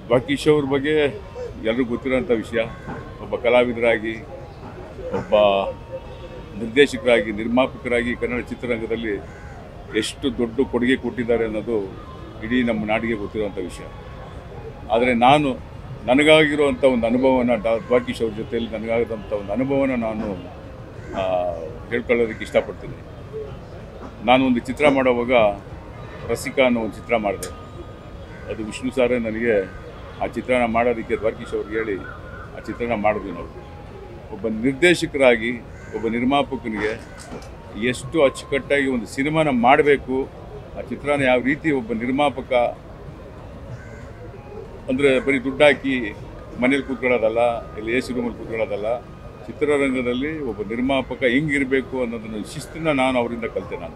ದ್ವಾಕೀಶ್ ಅವ್ರ ಬಗ್ಗೆ ಎಲ್ಲರಿಗೂ ಗೊತ್ತಿರೋಂಥ ವಿಷಯ ಒಬ್ಬ ಕಲಾವಿದರಾಗಿ ಒಬ್ಬ ನಿರ್ದೇಶಕರಾಗಿ ನಿರ್ಮಾಪಕರಾಗಿ ಕನ್ನಡ ಚಿತ್ರರಂಗದಲ್ಲಿ ಎಷ್ಟು ದೊಡ್ಡ ಕೊಡುಗೆ ಕೊಟ್ಟಿದ್ದಾರೆ ಅನ್ನೋದು ಇಡೀ ನಮ್ಮ ನಾಡಿಗೆ ಗೊತ್ತಿರುವಂಥ ವಿಷಯ ಆದರೆ ನಾನು ನನಗಾಗಿರುವಂಥ ಒಂದು ಅನುಭವನ ಡಾ ದ್ವಾಕೀಶ್ ಅವ್ರ ಜೊತೆಯಲ್ಲಿ ನನಗಾದಂಥ ಒಂದು ಅನುಭವನ ನಾನು ಆ, ಹೇಳ್ಕೊಳ್ಳೋದಕ್ಕೆ ಇಷ್ಟಪಡ್ತೀನಿ ನಾನು ಒಂದು ಚಿತ್ರ ಮಾಡುವಾಗ ರಸಿಕಾ ಅನ್ನೋ ಒಂದು ಚಿತ್ರ ಮಾಡಿದೆ ಅದು ವಿಷ್ಣು ಸಾರೇ ನನಗೆ ಆ ಚಿತ್ರನ ಮಾಡೋದಕ್ಕೆ ದ್ವಾರಕೀಶ್ ಅವ್ರಿಗೆ ಹೇಳಿ ಆ ಚಿತ್ರನ ಮಾಡಿದ್ವಿ ನಾವು ಒಬ್ಬ ನಿರ್ದೇಶಕರಾಗಿ ಒಬ್ಬ ನಿರ್ಮಾಪಕನಿಗೆ ಎಷ್ಟು ಅಚ್ಚುಕಟ್ಟಾಗಿ ಒಂದು ಸಿನಿಮಾನ ಮಾಡಬೇಕು ಆ ಚಿತ್ರನ ಯಾವ ರೀತಿ ಒಬ್ಬ ನಿರ್ಮಾಪಕ ಅಂದರೆ ಬರೀ ದುಡ್ಡು ಹಾಕಿ ಮನೇಲಿ ಕೂತ್ಕೊಳ್ಳೋದಲ್ಲ ಇಲ್ಲಿ ಎ ಸಿ ರೂಮಲ್ಲಿ ಕೂತ್ಕೊಳ್ಳೋದಲ್ಲ ಚಿತ್ರರಂಗದಲ್ಲಿ ಒಬ್ಬ ನಿರ್ಮಾಪಕ ಹೆಂಗಿರಬೇಕು ಅನ್ನೋದನ್ನ ಶಿಸ್ತನ್ನ ನಾನು ಅವರಿಂದ ಕಲಿತೆ ನಾನು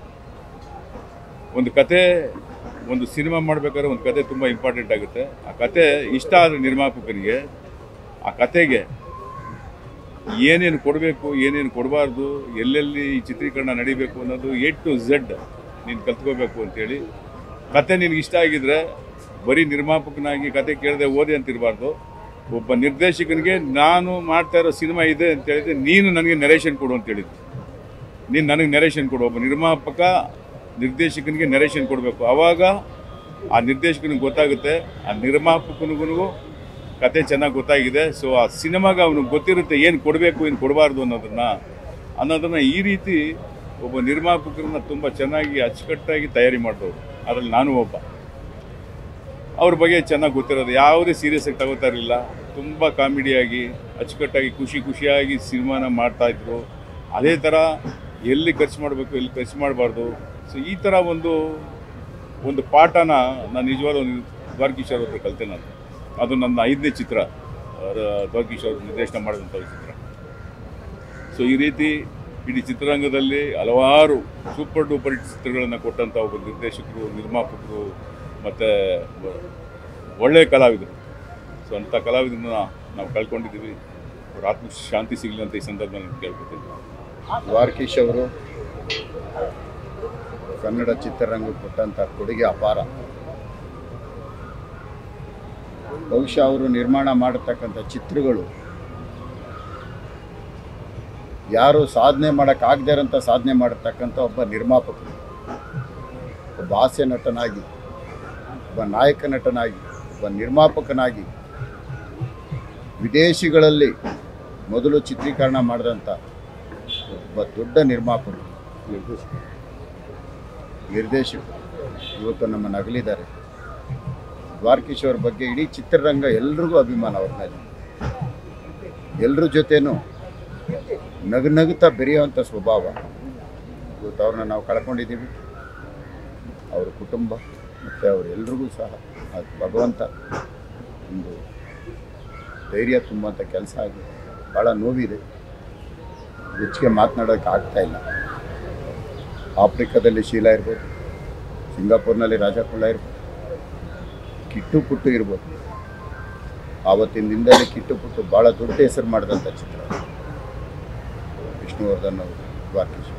ಒಂದು ಕತೆ ಒಂದು ಸಿನಿಮಾ ಮಾಡಬೇಕಾದ್ರೆ ಒಂದು ಕತೆ ತುಂಬ ಇಂಪಾರ್ಟೆಂಟ್ ಆಗುತ್ತೆ ಆ ಕತೆ ಇಷ್ಟ ಆದ ನಿರ್ಮಾಪಕನಿಗೆ ಆ ಕತೆಗೆ ಏನೇನು ಕೊಡಬೇಕು ಏನೇನು ಕೊಡಬಾರ್ದು ಎಲ್ಲೆಲ್ಲಿ ಈ ಚಿತ್ರೀಕರಣ ನಡಿಬೇಕು ಅನ್ನೋದು ಎ ಟು ಝೆಡ್ ನೀನು ಕಲ್ತ್ಕೋಬೇಕು ಅಂತೇಳಿ ಕತೆ ನಿನಗೆ ಇಷ್ಟ ಆಗಿದ್ರೆ ಬರೀ ನಿರ್ಮಾಪಕನಾಗಿ ಕತೆ ಕೇಳದೆ ಓದಿ ಅಂತಿರಬಾರ್ದು ಒಬ್ಬ ನಿರ್ದೇಶಕನಿಗೆ ನಾನು ಮಾಡ್ತಾ ಇರೋ ಸಿನಿಮಾ ಇದೆ ಅಂತ ಹೇಳಿದ್ರೆ ನೀನು ನನಗೆ ನೆರೇಷನ್ ಕೊಡು ಅಂತ ಹೇಳಿದ್ದು ನೀನು ನನಗೆ ನೆರೇಷನ್ ಕೊಡು ಒಬ್ಬ ನಿರ್ಮಾಪಕ ನಿರ್ದೇಶಕನಿಗೆ ನೆರೇಷನ್ ಕೊಡಬೇಕು ಆವಾಗ ಆ ನಿರ್ದೇಶಕನಿಗೆ ಗೊತ್ತಾಗುತ್ತೆ ಆ ನಿರ್ಮಾಪಕನಿಗೂ ಕತೆ ಚೆನ್ನಾಗಿ ಗೊತ್ತಾಗಿದೆ ಸೊ ಆ ಸಿನಿಮಾಗೆ ಅವನಿಗೆ ಗೊತ್ತಿರುತ್ತೆ ಏನು ಕೊಡಬೇಕು ಏನು ಕೊಡಬಾರ್ದು ಅನ್ನೋದನ್ನು ಅನ್ನೋದನ್ನು ಈ ರೀತಿ ಒಬ್ಬ ನಿರ್ಮಾಪಕರನ್ನ ತುಂಬ ಚೆನ್ನಾಗಿ ಅಚ್ಚುಕಟ್ಟಾಗಿ ತಯಾರಿ ಮಾಡಿದವರು ಅದರಲ್ಲಿ ನಾನು ಒಬ್ಬ ಅವ್ರ ಬಗ್ಗೆ ಚೆನ್ನಾಗಿ ಗೊತ್ತಿರೋದು ಯಾವುದೇ ಸೀರಿಯಸ್ ಆಗಿ ತಗೋತಾ ಇರಲಿಲ್ಲ ತುಂಬ ಕಾಮಿಡಿಯಾಗಿ ಅಚ್ಚುಕಟ್ಟಾಗಿ ಖುಷಿ ಖುಷಿಯಾಗಿ ಸಿನಿಮಾನ ಮಾಡ್ತಾಯಿದ್ರು ಅದೇ ಥರ ಎಲ್ಲಿ ಖರ್ಚು ಮಾಡಬೇಕು ಎಲ್ಲಿ ಖರ್ಚು ಮಾಡಬಾರ್ದು ಸೊ ಈ ಥರ ಒಂದು ಒಂದು ಪಾಠನ ನಾನು ನಿಜವಾದ ದ್ವಾರಕೀಶ್ ಅವ್ರ ಹತ್ರ ಕಲಿತೆ ನಾನು ಅದು ನನ್ನ ಐದನೇ ಚಿತ್ರ ರ- ದ್ವಾರಕೀಶ್ ಅವರು ನಿರ್ದೇಶನ ಮಾಡಿದಂಥ ಒಂದು ಚಿತ್ರ ಸೊ ಈ ರೀತಿ ಇಡೀ ಚಿತ್ರರಂಗದಲ್ಲಿ ಹಲವಾರು ಸೂಪರ್ ಡೂಪರ್ ಹಿಟ್ ಚಿತ್ರಗಳನ್ನು ಕೊಟ್ಟಂಥ ಒಬ್ಬ ನಿರ್ದೇಶಕರು ನಿರ್ಮಾಪಕರು ಮತ್ತು ಒಳ್ಳೆಯ ಕಲಾವಿದರು ಸೊ ಅಂಥ ಕಲಾವಿದರನ್ನ ನಾವು ಕಳ್ಕೊಂಡಿದ್ದೀವಿ ಅವ್ರ ಆತ್ಮ ಶಾಂತಿ ಸಿಗಲಿ ಅಂತ ಈ ಸಂದರ್ಭದಲ್ಲಿ ನಾನು ಕೇಳ್ಕೊತೀನಿ ದ್ವಾರಕೀಶ್ ಅವರು ಕನ್ನಡ ಚಿತ್ರರಂಗಕ್ಕೆ ಕೊಟ್ಟಂಥ ಕೊಡುಗೆ ಅಪಾರ ಬಹುಶಃ ಅವರು ನಿರ್ಮಾಣ ಮಾಡತಕ್ಕಂಥ ಚಿತ್ರಗಳು ಯಾರು ಸಾಧನೆ ಮಾಡೋಕ್ಕಾಗದೇ ಇರೋಂಥ ಸಾಧನೆ ಮಾಡತಕ್ಕಂಥ ಒಬ್ಬ ನಿರ್ಮಾಪಕರು ಒಬ್ಬ ಹಾಸ್ಯ ನಟನಾಗಿ ಒಬ್ಬ ನಾಯಕ ನಟನಾಗಿ ಒಬ್ಬ ನಿರ್ಮಾಪಕನಾಗಿ ವಿದೇಶಿಗಳಲ್ಲಿ ಮೊದಲು ಚಿತ್ರೀಕರಣ ಮಾಡಿದಂಥ ಒಬ್ಬ ದೊಡ್ಡ ನಿರ್ಮಾಪಕರು ನಿರ್ದೇಶಕ ನಿರ್ದೇಶಕರು ಇವತ್ತು ನಮ್ಮನ್ನು ಅಗಲಿದ್ದಾರೆ ದ್ವಾರಕೀಶ್ ಅವ್ರ ಬಗ್ಗೆ ಇಡೀ ಚಿತ್ರರಂಗ ಎಲ್ರಿಗೂ ಅಭಿಮಾನ ಅವ್ರ ಮೇಲೆ ಎಲ್ಲರ ಜೊತೆನೂ ನಗು ನಗುತ್ತಾ ಬೆರೆಯುವಂಥ ಸ್ವಭಾವ ಇವತ್ತು ಅವ್ರನ್ನ ನಾವು ಕಳ್ಕೊಂಡಿದ್ದೀವಿ ಅವ್ರ ಕುಟುಂಬ ಮತ್ತು ಅವರೆಲ್ರಿಗೂ ಸಹ ಆ ಭಗವಂತ ಒಂದು ಧೈರ್ಯ ತುಂಬುವಂಥ ಕೆಲಸ ಆಗಿದೆ ಭಾಳ ನೋವಿದೆ ಹೆಚ್ಚಿಗೆ ಮಾತನಾಡೋಕ್ಕೆ ಆಗ್ತಾ ಇಲ್ಲ ಆಫ್ರಿಕಾದಲ್ಲಿ ಶೀಲಾ ಇರ್ಬೋದು ಸಿಂಗಾಪುರ್ನಲ್ಲಿ ರಾಜಕುಳ ಇರ್ಬೋದು ಕಿಟ್ಟು ಪುಟ್ಟು ಇರ್ಬೋದು ಆವತ್ತಿನ ದಿನದಲ್ಲಿ ಕಿಟ್ಟು ಪುಟ್ಟು ಭಾಳ ದೊಡ್ಡ ಹೆಸರು ಮಾಡಿದಂಥ ಚಿತ್ರ ವಿಷ್ಣುವರ್ಧನ್ ಅವರು ದ್ವಾರಕೀಶ್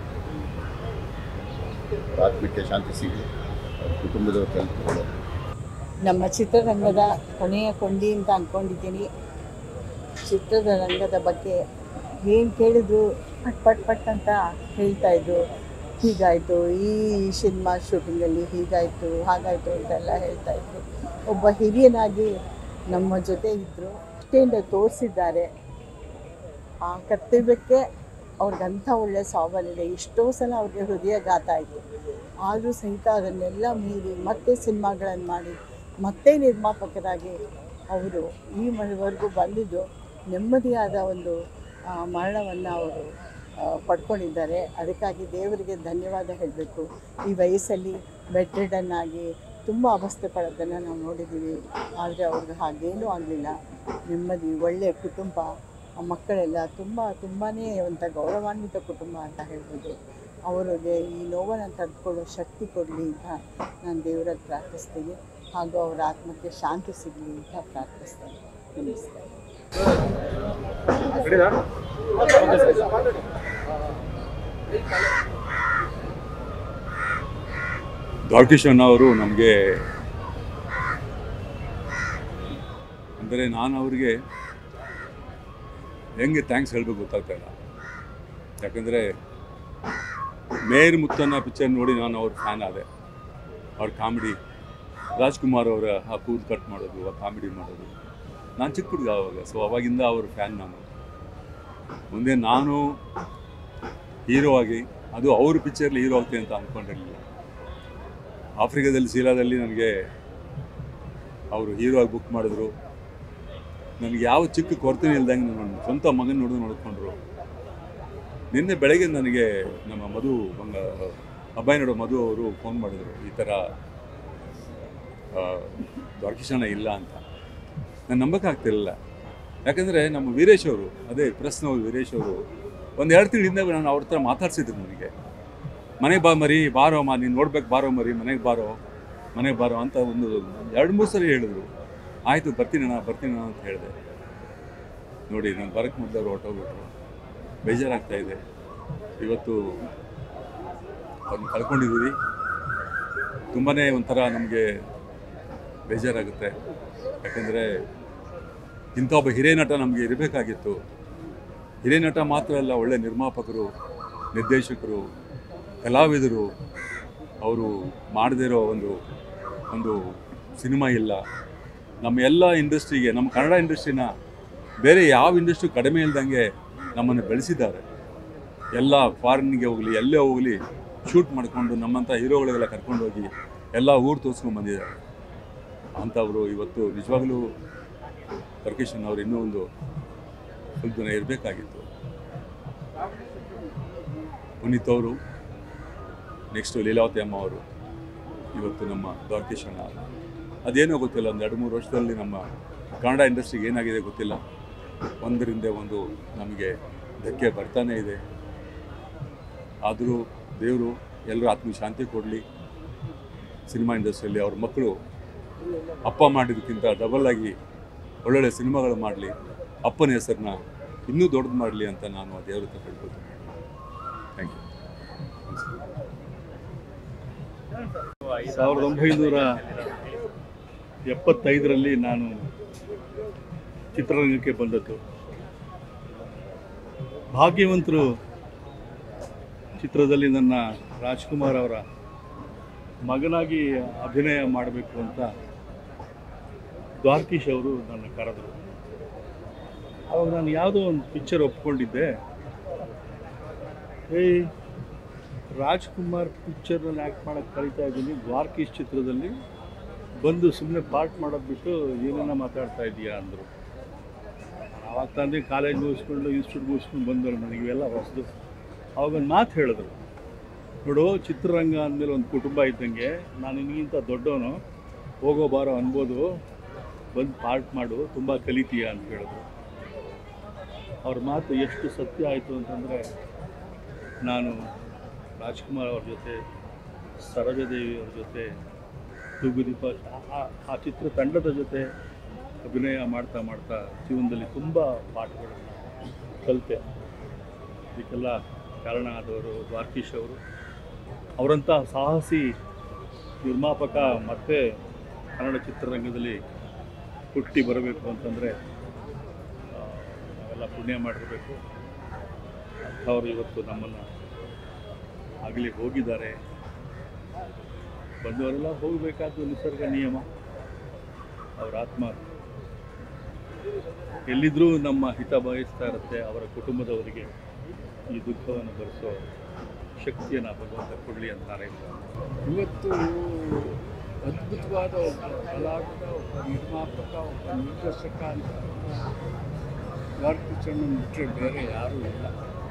ಅವ್ರ ಆತ್ಮಕ್ಕೆ ಶಾಂತಿ ಸಿಗಲಿ ಅವ್ರ ಕುಟುಂಬದವ್ರು ಕಲ್ತ್ಕೊಳ್ಳೋದು ನಮ್ಮ ಚಿತ್ರರಂಗದ ಕೊನೆಯ ಕೊಂಡಿ ಅಂತ ಅಂದ್ಕೊಂಡಿದ್ದೀನಿ ಚಿತ್ರದ ರಂಗದ ಬಗ್ಗೆ ಏನು ಕೇಳಿದ್ರು ಪಟ್ ಪಟ್ ಪಟ್ ಅಂತ ಹೇಳ್ತಾ ಇದ್ರು ಹೀಗಾಯಿತು ಈ ಸಿನಿಮಾ ಶೂಟಿಂಗಲ್ಲಿ ಹೀಗಾಯಿತು ಹಾಗಾಯಿತು ಅಂತೆಲ್ಲ ಹೇಳ್ತಾ ಇದ್ರು ಒಬ್ಬ ಹಿರಿಯನಾಗಿ ನಮ್ಮ ಜೊತೆ ಇದ್ದರು ಅಷ್ಟೇಂದ ತೋರಿಸಿದ್ದಾರೆ ಆ ಕರ್ತವ್ಯಕ್ಕೆ ಅವ್ರಿಗಂಥ ಒಳ್ಳೆಯ ಸಾವನಿದೆ ಎಷ್ಟೋ ಸಲ ಅವ್ರಿಗೆ ಹೃದಯಘಾತ ಆಯಿತು ಆದರೂ ಸಹಿತ ಅದನ್ನೆಲ್ಲ ಮೀರಿ ಮತ್ತೆ ಸಿನಿಮಾಗಳನ್ನು ಮಾಡಿ ಮತ್ತೆ ನಿರ್ಮಾಪಕರಾಗಿ ಅವರು ಈ ಮನೆವರೆಗೂ ಬಂದಿದ್ದು ನೆಮ್ಮದಿಯಾದ ಒಂದು ಮರಣವನ್ನು ಅವರು ಆ, ಪಡ್ಕೊಂಡಿದ್ದಾರೆ ಅದಕ್ಕಾಗಿ ದೇವರಿಗೆ ಧನ್ಯವಾದ ಹೇಳಬೇಕು ಈ ವಯಸ್ಸಲ್ಲಿ ಬೆಡ್ ರಿಡನ್ ಆಗಿ ತುಂಬ ಅವಸ್ಥೆ ಪಡೋದನ್ನು ನಾವು ನೋಡಿದ್ದೀವಿ ಆದರೆ ಅವ್ರಿಗೆ ಹಾಗೇನೂ ಆಗಲಿಲ್ಲ ನೆಮ್ಮದಿ ಒಳ್ಳೆಯ ಕುಟುಂಬ ಆ ಮಕ್ಕಳೆಲ್ಲ ತುಂಬ ತುಂಬಾ ಒಂಥ ಗೌರವಾನ್ವಿತ ಕುಟುಂಬ ಅಂತ ಹೇಳ್ಬೋದು ಅವರಿಗೆ ಈ ನೋವನ್ನು ತಡೆದುಕೊಳ್ಳೋ ಶಕ್ತಿ ಕೊಡಲಿ ಅಂತ ನಾನು ದೇವರಲ್ಲಿ ಪ್ರಾರ್ಥಿಸ್ತೀನಿ ಹಾಗೂ ಅವರ ಆತ್ಮಕ್ಕೆ ಶಾಂತಿ ಸಿಗಲಿ ಅಂತ ಪ್ರಾರ್ಥಿಸ್ತೇನೆ ನಮಸ್ಕಾರ ದ್ವಾರಕೀಶ್ ಅಣ್ಣ ಅವರು ನಮಗೆ ಅಂದರೆ ನಾನು ಅವರಿಗೆ ಹೆಂಗೆ ಥ್ಯಾಂಕ್ಸ್ ಹೇಳಬೇಕು ಗೊತ್ತಾಗ್ತಾ ಇಲ್ಲ ಯಾಕಂದರೆ ಮೇರ್ ಮುತ್ತನ್ನ ಪಿಕ್ಚರ್ ನೋಡಿ ನಾನು ಅವ್ರ ಫ್ಯಾನ್ ಆದೆ ಅವ್ರ ಕಾಮಿಡಿ ರಾಜ್ಕುಮಾರ್ ಅವರ ಆ ಕೂದಲು ಕಟ್ ಮಾಡೋದು ಆ ಕಾಮಿಡಿ ಮಾಡೋದು ನಾನು ಚಿಕ್ಕ ಹುಡುಗ ಆವಾಗ ಸೊ ಅವಾಗಿಂದ ಅವ್ರ ಫ್ಯಾನ್ ನಾನು ಮುಂದೆ ನಾನು ಹೀರೋ ಆಗಿ ಅದು ಅವ್ರ ಪಿಕ್ಚರ್ಲಿ ಹೀರೋ ಆಗ್ತೀನಿ ಅಂತ ಅಂದ್ಕೊಂಡಿರಲಿಲ್ಲ ಆಫ್ರಿಕಾದಲ್ಲಿ ಶೀಲಾದಲ್ಲಿ ನನಗೆ ಅವರು ಹೀರೋ ಆಗಿ ಬುಕ್ ಮಾಡಿದ್ರು ನನಗೆ ಯಾವ ಚಿಕ್ಕ ಕೊರತೆ ಇಲ್ದಂಗೆ ನನ್ನ ಸ್ವಂತ ಮಗನ ನೋಡಿದು ನೋಡ್ಕೊಂಡ್ರು ನಿನ್ನೆ ಬೆಳಗ್ಗೆ ನನಗೆ ನಮ್ಮ ಮಧು ಬಂಗ ಅಬ್ಬಾಯಿ ನೋಡೋ ಮಧು ಅವರು ಫೋನ್ ಮಾಡಿದ್ರು ಈ ಥರ ದ್ವಾರಕೀಶಣ್ಣ ಇಲ್ಲ ಅಂತ ನಾನು ನಂಬಕ್ಕಾಗ್ತಿರಲಿಲ್ಲ ಯಾಕಂದರೆ ನಮ್ಮ ವೀರೇಶ್ ಅವರು ಅದೇ ಪ್ರೆಸ್ನವರು ವೀರೇಶ್ ಅವರು ಒಂದು ಎರಡು ತಿಂಗಳಿಂದ ನಾನು ಅವ್ರ ಹತ್ರ ಮಾತಾಡ್ಸಿದ್ರು ನನಗೆ ಮನೆಗೆ ಬಾ ಮರಿ ಬಾರೋ ಮಾ ನೀನು ನೋಡ್ಬೇಕು ಬಾರೋ ಮರಿ ಮನೆಗೆ ಬಾರೋ ಮನೆಗೆ ಬಾರೋ ಅಂತ ಒಂದು ಎರಡು ಮೂರು ಸರಿ ಹೇಳಿದ್ರು ಆಯಿತು ಬರ್ತೀನಿ ಅಣ್ಣ ಬರ್ತೀನಿ ಅಣ್ಣ ಅಂತ ಹೇಳಿದೆ ನೋಡಿ ನಾನು ಬರಕ್ಕೆ ಮೊದಲು ಹೊರಟೋಗ್ಬಿಟ್ರು ಬೇಜಾರಾಗ್ತಾ ಇದೆ ಇವತ್ತು ಅವ್ರನ್ನ ಕಳ್ಕೊಂಡಿದ್ದೀವಿ ತುಂಬಾ ಒಂಥರ ನಮಗೆ ಬೇಜಾರಾಗುತ್ತೆ ಯಾಕಂದರೆ ಇಂಥ ಒಬ್ಬ ಹಿರಿಯ ನಟ ನಮಗೆ ಇರಬೇಕಾಗಿತ್ತು ಹಿರಿಯ ನಟ ಮಾತ್ರ ಅಲ್ಲ ಒಳ್ಳೆ ನಿರ್ಮಾಪಕರು ನಿರ್ದೇಶಕರು ಕಲಾವಿದರು ಅವರು ಮಾಡದೇ ಇರೋ ಒಂದು ಒಂದು ಸಿನಿಮಾ ಇಲ್ಲ ನಮ್ಮ ಎಲ್ಲ ಇಂಡಸ್ಟ್ರಿಗೆ ನಮ್ಮ ಕನ್ನಡ ಇಂಡಸ್ಟ್ರಿನ ಬೇರೆ ಯಾವ ಇಂಡಸ್ಟ್ರಿ ಕಡಿಮೆ ಇಲ್ದಂಗೆ ನಮ್ಮನ್ನು ಬೆಳೆಸಿದ್ದಾರೆ ಎಲ್ಲ ಫಾರಿನ್ಗೆ ಹೋಗಲಿ ಎಲ್ಲೇ ಹೋಗಲಿ ಶೂಟ್ ಮಾಡಿಕೊಂಡು ನಮ್ಮಂಥ ಹೀರೋಗಳಿಗೆಲ್ಲ ಕರ್ಕೊಂಡು ಹೋಗಿ ಎಲ್ಲ ಊರು ತೋರಿಸ್ಕೊಂಡು ಬಂದಿದ್ದಾರೆ ಅಂಥವರು ಇವತ್ತು ನಿಜವಾಗ್ಲೂ ಪ್ರಕೇಶನ್ ಅವರು ಇನ್ನೂ ಒಂದು ಸ್ವಲ್ಪ ದಿನ ಇರಬೇಕಾಗಿತ್ತು ಪುನೀತ್ ಅವರು ನೆಕ್ಸ್ಟು ಲೀಲಾವತಿ ಅಮ್ಮ ಅವರು ಇವತ್ತು ನಮ್ಮ ದ್ವಾರಕೇಶಣ್ಣ ಅದೇನೋ ಗೊತ್ತಿಲ್ಲ ಒಂದು ಎರಡು ಮೂರು ವರ್ಷದಲ್ಲಿ ನಮ್ಮ ಕನ್ನಡ ಇಂಡಸ್ಟ್ರಿಗೆ ಏನಾಗಿದೆ ಗೊತ್ತಿಲ್ಲ ಒಂದರಿಂದ ಒಂದು ನಮಗೆ ಧಕ್ಕೆ ಬರ್ತಾನೇ ಇದೆ ಆದರೂ ದೇವರು ಎಲ್ಲರೂ ಆತ್ಮ ಶಾಂತಿ ಕೊಡಲಿ ಸಿನಿಮಾ ಇಂಡಸ್ಟ್ರಿಯಲ್ಲಿ ಅವ್ರ ಮಕ್ಕಳು ಅಪ್ಪ ಮಾಡಿದ್ದಕ್ಕಿಂತ ಡಬಲ್ ಆಗಿ ಒಳ್ಳೊಳ್ಳೆ ಸಿನಿಮಾಗಳು ಮಾಡಲಿ ಅಪ್ಪನ ಹೆಸರನ್ನ ಇನ್ನೂ ದೊಡ್ಡದು ಮಾಡಲಿ ಅಂತ ನಾನು ಆ ದೇವ್ರ ಹತ್ರ ಹೇಳ್ಬೋದು ಥ್ಯಾಂಕ್ ಯು ಸಾವಿರದ ಒಂಬೈನೂರ ಎಪ್ಪತ್ತೈದರಲ್ಲಿ ನಾನು ಚಿತ್ರರಂಗಕ್ಕೆ ಬಂದದ್ದು ಭಾಗ್ಯವಂತರು ಚಿತ್ರದಲ್ಲಿ ನನ್ನ ರಾಜ್ಕುಮಾರ್ ಅವರ ಮಗನಾಗಿ ಅಭಿನಯ ಮಾಡಬೇಕು ಅಂತ ದ್ವಾರಕೀಶ್ ಅವರು ನನ್ನ ಕರೆದರು ಅವಾಗ ನಾನು ಯಾವುದೋ ಒಂದು ಪಿಕ್ಚರ್ ಒಪ್ಕೊಂಡಿದ್ದೆ ಏಯ್ ರಾಜ್ಕುಮಾರ್ ಪಿಕ್ಚರ್ನಲ್ಲಿ ಆ್ಯಕ್ಟ್ ಮಾಡೋಕ್ಕೆ ಕರಿತಾ ಇದ್ದೀನಿ ದ್ವಾರಕೀಶ್ ಚಿತ್ರದಲ್ಲಿ ಬಂದು ಸುಮ್ಮನೆ ಪಾರ್ಟ್ ಮಾಡೋದು ಬಿಟ್ಟು ಏನೇನೋ ಮಾತಾಡ್ತಾ ಇದೀಯಾ ಅಂದರು ಆವಾಗ ತಂದೆ ಕಾಲೇಜ್ ಮುಗಿಸ್ಕೊಂಡು ಇನ್ಸ್ಟಿಟ್ಯೂಟ್ ಮುಗಿಸ್ಕೊಂಡು ಬಂದರು ನನಗೆ ಇವೆಲ್ಲ ಹೊಸದು ಅವಾಗ ಒಂದು ಮಾತು ಹೇಳಿದ್ರು ನೋಡು ಚಿತ್ರರಂಗ ಅಂದಮೇಲೆ ಒಂದು ಕುಟುಂಬ ಇದ್ದಂಗೆ ನಾನು ನಿನಗಿಂತ ದೊಡ್ಡವನು ಹೋಗೋ ಬಾರೋ ಅನ್ಬೋದು ಬಂದು ಪಾರ್ಟ್ ಮಾಡು ತುಂಬ ಕಲಿತೀಯ ಅಂತ ಹೇಳಿದ್ರು ಅವ್ರ ಮಾತು ಎಷ್ಟು ಸತ್ಯ ಆಯಿತು ಅಂತಂದರೆ ನಾನು ರಾಜ್ಕುಮಾರ್ ಅವ್ರ ಜೊತೆ ಸರೋಜದೇವಿ ಅವ್ರ ಜೊತೆ ತೂಗುದೀಪ ಆ- ಆ- ಆ ಚಿತ್ರ ತಂಡದ ಜೊತೆ ಅಭಿನಯ ಮಾಡ್ತಾ ಮಾಡ್ತಾ ಜೀವನದಲ್ಲಿ ತುಂಬ ಪಾಠಗಳನ್ನು ಕಲಿತೆ ಇದಕ್ಕೆಲ್ಲ ಕಾರಣ ಆದವರು ದ್ವಾರಕೀಶ್ ಅವರು ಅವರಂಥ ಸಾಹಸಿ ನಿರ್ಮಾಪಕ ಮತ್ತೆ ಕನ್ನಡ ಚಿತ್ರರಂಗದಲ್ಲಿ ಹುಟ್ಟಿ ಬರಬೇಕು ಅಂತಂದರೆ ನಾವೆಲ್ಲ ಪುಣ್ಯ ಮಾಡಿರಬೇಕು ಅಂಥವ್ರು ಇವತ್ತು ನಮ್ಮನ್ನು ಆಗಲಿ ಹೋಗಿದ್ದಾರೆ ಬಂದವರೆಲ್ಲ ಹೋಗಬೇಕಾದ್ದು ನಿಸರ್ಗ ನಿಯಮ ಅವರ ಆತ್ಮ ಎಲ್ಲಿದ್ರೂ ನಮ್ಮ ಹಿತ ಬಯಸ್ತಾ ಇರುತ್ತೆ ಅವರ ಕುಟುಂಬದವರಿಗೆ ಈ ದುಃಖವನ್ನು ಭರಿಸೋ ಶಕ್ತಿಯನ್ನು ಭಗವಂತ ಕೊಡಲಿ ಅಂತ ಹಾರೈಸ್ತಾರೆ ಇವತ್ತು ಅದ್ಭುತವಾದ ಒಬ್ಬ ಕಲಾವಿದ ಒಬ್ಬ ನಿರ್ಮಾಪಕ ಒಬ್ಬ ನಿರ್ದೇಶಕ ಅಂತ ದ್ವಾರಕೀಶಣ್ಣ ಬಿಟ್ಟರೆ ಬೇರೆ ಯಾರೂ ಇಲ್ಲ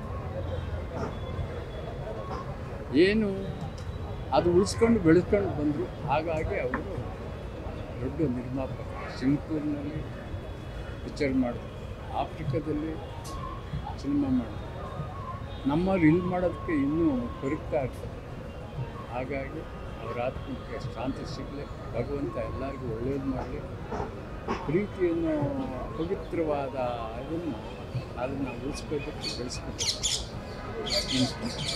ಏನು ಅದು ಉಳಿಸ್ಕೊಂಡು ಬೆಳೆಸ್ಕೊಂಡು ಬಂದರು ಹಾಗಾಗಿ ಅವರು ದೊಡ್ಡ ನಿರ್ಮಾಪಕ ಸಿಂಗಪೂರ್ನಲ್ಲಿ ಪಿಕ್ಚರ್ ಮಾಡಿದ್ರು ಆಫ್ರಿಕಾದಲ್ಲಿ ಸಿನಿಮಾ ಮಾಡಿದ್ರು ನಮ್ಮಲ್ಲಿ ಇಲ್ಲಿ ಮಾಡೋದಕ್ಕೆ ಇನ್ನೂ ಕೊರಗ್ತಾ ಇರ್ತದೆ ಹಾಗಾಗಿ ಅವರ ಆತ್ಮಕ್ಕೆ ಶಾಂತಿ ಸಿಗಲಿ ಭಗವಂತ ಎಲ್ಲರಿಗೂ ಒಳ್ಳೇದು ಮಾಡಲಿ ಪ್ರೀತಿಯನ್ನು ಪವಿತ್ರವಾದ ಅದನ್ನು ಅದನ್ನು ಉಳಿಸ್ಕೋಬೇಕು ಬೆಳೆಸ್ಕೋಬೇಕು